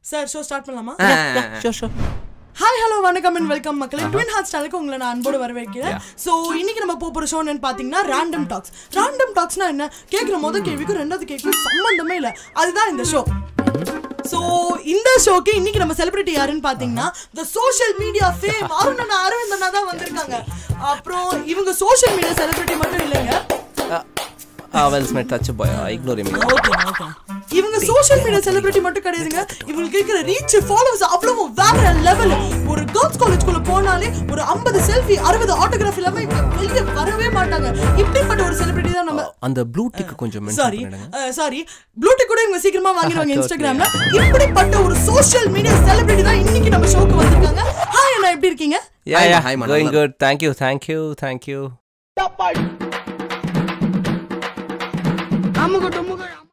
Sir show start பண்ணலாமா sure sure hi hello வணக்கம் and welcome மக்களே ட்வின் ஹார்ட் ஸ்டாலுக்கு உங்களை நான் அன்போடு வரவேற்கிறேன் ஸோ இன்னைக்கு நம்ம போக போகிற ஷோ என்னன்னு பார்த்தீங்கன்னா ரேண்டம் டாக்ஸ் ரேண்டம் டாக்ஸ்னா என்ன கேட்குற முதல் கேள்விக்கும் ரெண்டாவது கேள்விக்கும் சம்மந்தமே இல்லை அதுதான் இந்த ஷோ ஸோ இந்த ஷோக்கு இன்னைக்கு நம்ம செலிபிரிட்டி யாருன்னு பார்த்தீங்கன்னா the social media fame Arun Aravind அண்ணா தான் வந்திருக்காங்க அப்புறம் இவங்க சோஷியல் மீடியா செலிபிரிட்டி மட்டும் இல்லைங்க வெல் ஸ்மெட் touch boy ignore me okay okay இவங்க சோஷியல் மீடியா செலிபிரிட்டி மட்டும் கிடையாதுங்க இவங்களுக்கு இருக்கிற ரீச் ஃபாலோவர்ஸ் அவ்வளவு வேற லெவல் ஒரு கேர்ள்ஸ் காலேஜ்குள்ள போனாலே ஒரு 50 செல்ஃபி 60 ஆட்டோகிராஃப் இல்லாம இவங்க வெளிய வரவே மாட்டாங்க இப்படிப்பட்ட ஒரு செலிபிரிட்டி தான் நம்ம அந்த ப்ளூ டிக் கொஞ்சம் மென்ஷன் சாரி பண்ணிடுங்க சாரி ப்ளூடிக் கூட இவங்க சீக்கிரமா வாங்கிடுவாங்க இன்ஸ்டாகிராம்ல இப்படிப்பட்ட ஒரு சோஷியல் மீடியா செலிபிரிட்டி தான் இன்னைக்கு நம்ம ஷோக்கு வந்திருக்காங்க ஹாய் அண்ணா எப்படி இருக்கீங்க yeah Hi, yeah hi, man. Going good thank you thank you thank you அமுகட்டும்